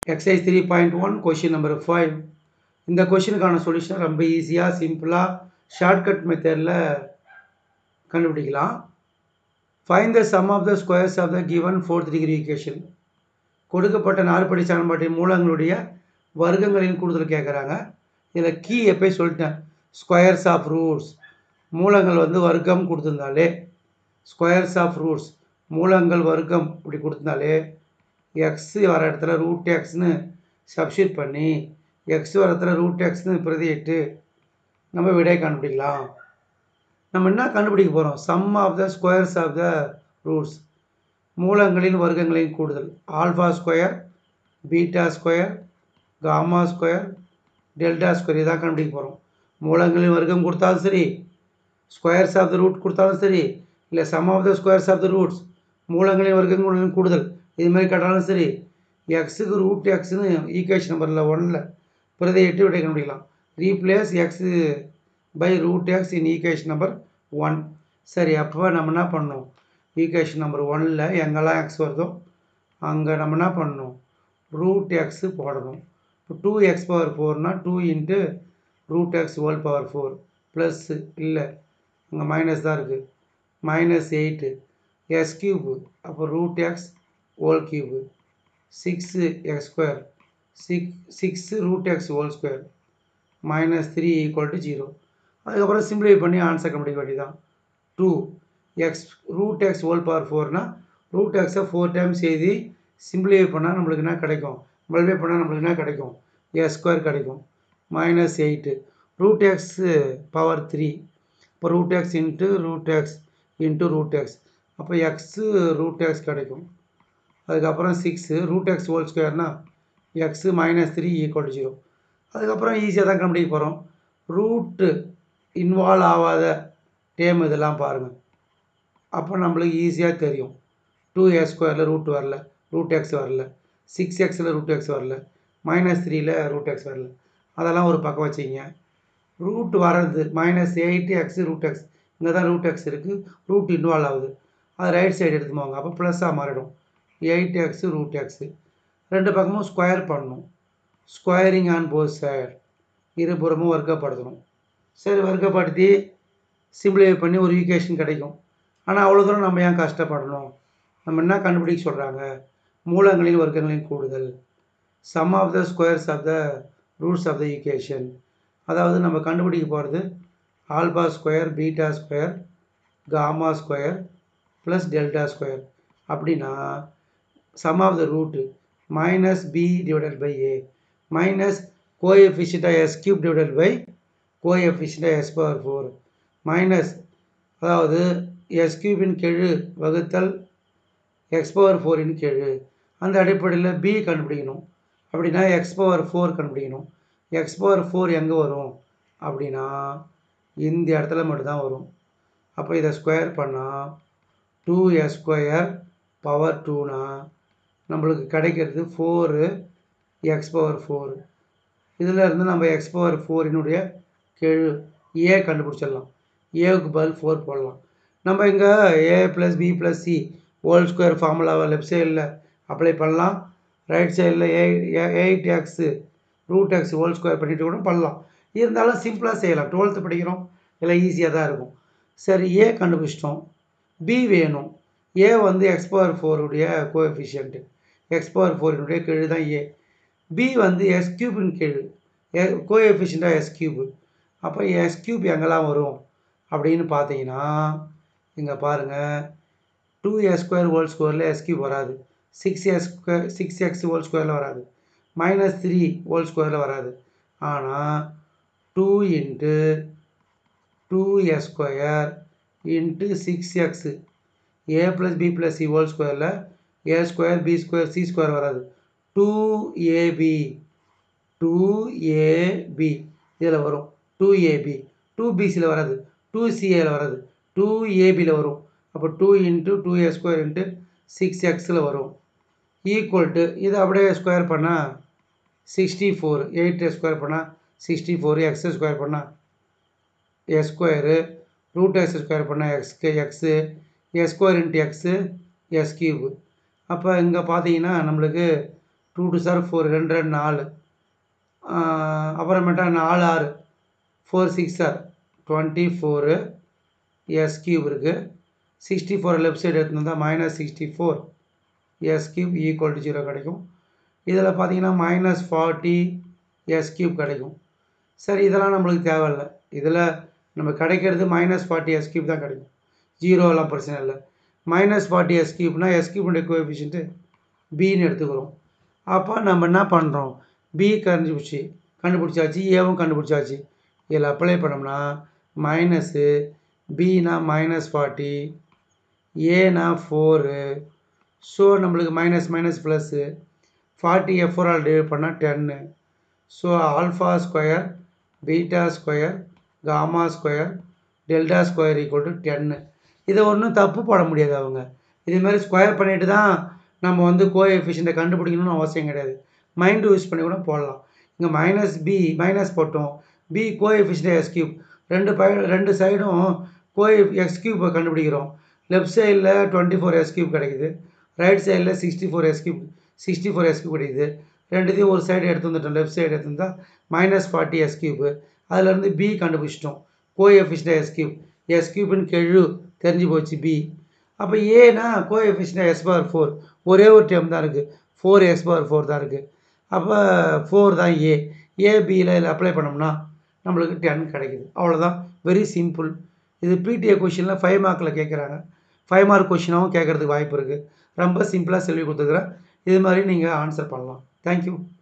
exercise three point one question number five இந்த கொஷினுக்கான solution ரொம்ப ஈஸியாக சிம்பிளாக ஷார்ட்கட் மெத்தடில் கண்டுபிடிக்கலாம் find the sum of the squares of the given fourth degree equation கொடுக்கப்பட்ட நாலுபடி சமன்பாட்டின் மூலங்களுடைய வர்க்கங்களின் கூடுதல் கேட்குறாங்க இதில் கீ எப்போ சொல்லிட்டேன் ஸ்கொயர்ஸ் ஆஃப் ரூட்ஸ் மூலங்கள் வந்து வர்க்கம் கொடுத்துருந்தாலே ஸ்கொயர்ஸ் ஆஃப் ரூட்ஸ் மூலங்கள் வர்க்கம் இப்படி கொடுத்துருந்தாலே எக்ஸ் வர இடத்துல ரூட் எக்ஸ்னு சப்ஸ்டியூட் பண்ணி எக்ஸ் வர இடத்துல ரூட் எக்ஸ்னு பிரதியிட்டு நம்ம விடை கண்டுபிடிக்கலாம் நம்ம என்ன கண்டுபிடிக்க போகிறோம் sum of the squares of the roots மூலங்களின் வர்க்கங்களின் கூடுதல் alpha square beta square gamma square delta square இதான் கண்டுபிடிக்க போகிறோம் மூலங்களின் வர்க்கம் கொடுத்தாலும் சரி ஸ்கொயர்ஸ் ஆஃப் த ரூட் கொடுத்தாலும் சரி இல்லை sum of the squares of the roots மூலங்களின் வர்க்கங்களின் கூடுதல் இது மாதிரி கேட்டாலும் சரி எக்ஸுக்கு ரூட் எக்ஸ்னு ஈக்குவேஷன் நம்பரில் ஒன்னில் பிரதியிட்டு விடை கண்டுபிடிக்கலாம் replace x by root x in equation number one சரி அப்போ நம்ம என்ன பண்ணணும் ஈக்குவேஷன் நம்பர் ஒன்னில் எங்கெல்லாம் எக்ஸ் வருதோ அங்கே நம்ம என்ன பண்ணணும் ரூட் எக்ஸு போடணும் இப்போ டூ எக்ஸ் பவர் ஃபோர்னால் two into root x whole power four plus இல்லை இங்கே மைனஸ் தான் இருக்குது மைனஸ் எயிட்டு எஸ் கியூபு அப்போ root x whole cube six x square six six root x whole square minus three equal to zero அதுக்கப்புறம் simplify பண்ணி answer கண்டுபிடிக்க வேண்டியதான் two x root x whole power ஃபோர்னால் root எக்ஸை four times எழுதி simplify பண்ணால் நம்மளுக்கு என்ன கிடைக்கும் மல்டிஃபை பண்ணால் நம்மளுக்கு என்ன கிடைக்கும் எஸ் ஸ்கொயர் கிடைக்கும் minus eight root x power three இப்போ root x into root x into root x அப்போ எக்ஸு ரூட் எக்ஸ் கிடைக்கும் அதுக்கப்புறம் சிக்ஸு ரூட் எக்ஸ் ஹோல் ஸ்கொயர்னால் x minus three equal to zero அதுக்கப்புறம் ஈஸியாக தான் கண்டுபிடிக்க போகிறோம் ரூட்டு இன்வால்வ் ஆகாத டேம் இதெல்லாம் பாருங்கள் அப்போ நம்மளுக்கு ஈஸியாக தெரியும் டூ எக்ஸ் ஸ்கொயரில் ரூட் வரல ரூட் எக்ஸ் வரல சிக்ஸ் எக்ஸில் ரூட் எக்ஸ் வரல மைனஸ் த்ரீயில் ரூட் எக்ஸ் வரல அதெல்லாம் ஒரு பக்கம் வச்சிங்க ரூட் வர்றது minus eight x root x இங்கே தான் ரூட் எக்ஸ் இருக்குது ரூட் இன்வால்வ் ஆகுது அது ரைட் சைடு எடுத்து போவாங்க அப்போ ப்ளஸ்ஸாக மாறிடும் எயிட் எக்ஸு ரூட் எக்ஸு ரெண்டு பக்கமும் ஸ்கொயர் பண்ணணும் ஸ்கொயரிங் ஆன் போத் சைடு இருபுறமும் வர்க்கப்படுத்தணும் சரி வர்க்கப்படுத்தி சிம்பிளிஃபை பண்ணி ஒரு ஈக்குவேஷன் கிடைக்கும் ஆனால் அவ்வளோ தூரம் நம்ம ஏன் கஷ்டப்படணும் நம்ம என்ன கண்டுபிடிக்க சொல்கிறாங்க மூலங்களின் வர்க்கங்களின் கூடுதல் sum of the squares of the roots of the equation அதாவது நம்ம கண்டுபிடிக்க போகிறது alpha square beta square gamma square plus delta square அப்படின்னா sum of the root minus B divided by A minus கோஎஃபிஷியண்டாக எஸ் கியூப் டிவைடட் பை கோஎஃபிஷியண்டாக x power four minus அதாவது x கியூபின் கெழு வகுத்தல் எக்ஸ் பவர் ஃபோரின் கெழு அந்த அடிப்படையில் பி கண்டுபிடிக்கணும் அப்படின்னா எக்ஸ் பவர் ஃபோர் கண்டுபிடிக்கணும் எக்ஸ் பவர் ஃபோர் எங்கே வரும் அப்படின்னா இந்த இடத்துல மட்டும்தான் வரும் அப்போ இதை ஸ்கொயர் பண்ணால் டூ எஸ் ஸ்கொயர் பவர் டூனா நம்மளுக்கு கிடைக்கிறது ஃபோரு எக்ஸ் பவர் ஃபோர் இதில் இருந்து நம்ம எக்ஸ் பவர் ஃபோரினுடைய கெழு ஏ கண்டுபிடிச்சிடலாம் ஏவுக்கு பதில் ஃபோர் போடலாம் நம்ம இங்கே A plus B plus C whole square ஃபார்முலாவை லெஃப்ட் சைடில் அப்ளை பண்ணலாம் ரைட் சைடில் A eight x root x whole square பண்ணிட்டு கூட பண்ணலாம் இருந்தாலும் சிம்பிளாக செய்யலாம் டுவெல்த்து படிக்கிறோம் இல்லை ஈஸியாக தான் இருக்கும் சரி ஏ கண்டுபிடிச்சிட்டோம் பி வேணும் ஏ வந்து எக்ஸ் பவர் ஃபோருடைய கோஎஃபிஷியன்ட்டு எக்ஸ் பவர் ஃபோரினுடைய கீழ் தான் ஏ பி வந்து எஸ் கியூபின் கீழ் கோஎஃபிஷியண்ட்டாக எஸ் கியூபு அப்போ எஸ் கியூப் எங்கெல்லாம் வரும் அப்படின்னு பார்த்தீங்கன்னா இங்கே பாருங்கள் டூ எஸ் ஸ்கொயர் ஹோல் ஸ்கொயரில் எஸ் கியூப் வராது six x square six x whole ஸ்கொயரில் வராது மைனஸ் த்ரீ ஹோல் ஸ்கொயரில் வராது ஆனால் two into two x square into six x A plus B plus C whole ஸ்கொயரில் A square B square C square வராது two AB two AB இதில் வரும் two AB two பிசியில் வராது டூ சிஏயில் வராது டூ ஏபியில் வரும் அப்போ two into two A square into six எக்ஸில் வரும் ஈக்குவல் டு இதை அப்படியே ஸ்கொயர் பண்ணால் சிக்ஸ்டி ஃபோர் எயிட் ஸ்கொயர் பண்ணால் சிக்ஸ்டி ஃபோர் எக்ஸ் ஸ்கொயர் பண்ணால் x square root x square பண்ணால் எக்ஸ்க்கு x x square into x x cube அப்போ இங்கே பார்த்தீங்கன்னா நம்மளுக்கு டூ டூ சார் ஃபோர் ரெண்டு ரெண்டு நாலு அப்புறமேட்டா நாலு ஆறு four six sir twenty four x cube இருக்குது சிக்ஸ்டி ஃபோர் லெஃப்ட் சைடு எடுத்துன்னு வந்தால் minus sixty four x cube equal to zero கிடைக்கும் இதில் பார்த்தீங்கன்னா மைனஸ் ஃபார்ட்டி எஸ் கியூப் கிடைக்கும் சரி இதெல்லாம் நம்மளுக்கு தேவையில்ல இதில் நம்ம கிடைக்கிறது மைனஸ் ஃபார்ட்டி எஸ் கியூப் தான் கிடைக்கும் ஜீரோலாம் பிரச்சனை இல்லை மைனஸ் ஃபார்ட்டி எஸ் கியூப்னா எஸ் கியூபுடைய கோஎஃபிஷியன்ட்டு பின்னு எடுத்துக்கிறோம் அப்போ நம்ம என்ன பண்ணுறோம் பி கண்டுபிடிச்சி கண்டுபிடிச்சாச்சு ஏவும் கண்டுபிடிச்சாச்சு இதில் அப்ளை பண்ணோம்னா மைனஸு பினா மைனஸ் ஃபார்ட்டி ஏனா ஃபோரு ஸோ நம்மளுக்கு மைனஸ் மைனஸ் ப்ளஸ்ஸு ஃபார்ட்டி எஃப் ஃபோரால் டிவைட் பண்ணால் ten so alpha square beta square gamma square delta square equal to ten இதை ஒன்றும் தப்பு போட முடியாது அவங்க இதுமாதிரி ஸ்கொயர் பண்ணிட்டு தான் நம்ம வந்து கோ எஃபிஷியண்ட்டை கண்டுபிடிக்கணும்னு அவசியம் கிடையாது மைண்டு யூஸ் பண்ணி கூட போடலாம் இங்கே மைனஸ் பி மைனஸ் போட்டோம் B coefficient x cube ரெண்டு பை ரெண்டு சைடும் கோ எக்ஸ் கியூப்பை கண்டுபிடிக்கிறோம் லெஃப்ட் சைடில் டுவெண்ட்டி ஃபோர் எஸ் கியூப் கிடைக்குது ரைட் சைடில் sixty four x cube sixty four x cube கிடைக்குது ரெண்டுத்தையும் ஒரு சைடு எடுத்து வந்துட்டோம் லெஃப்ட் சைடு எடுத்து வந்தால் மைனஸ் ஃபார்ட்டி எஸ் கியூப்பு அதுலேருந்து பி கண்டுபிடிச்சிட்டோம் coefficient x cube x கியூப்னு கெழு தெரிஞ்சு போச்சு பி அப்போ ஏனா coefficient x power four ஒரே ஒரு டேம் தான் இருக்குது ஃபோர் எஸ் பார் ஃபோர் தான் இருக்குது அப்போ ஃபோர் தான் ஏ ஏபியில் இதில் அப்ளை பண்ணோம்னா நம்மளுக்கு டென் கிடைக்குது அவ்வளோதான் வெரி சிம்பிள் இது பிடிஏ கொஷினில் ஃபைவ் மார்க்கில் கேட்குறாங்க ஃபைவ் மார்க் கொஷினாகவும் கேட்குறதுக்கு வாய்ப்பு இருக்குது ரொம்ப சிம்பிளாக சொல்லி கொடுத்துக்கிறேன் இது மாதிரி நீங்கள் ஆன்சர் பண்ணலாம் தேங்க்யூ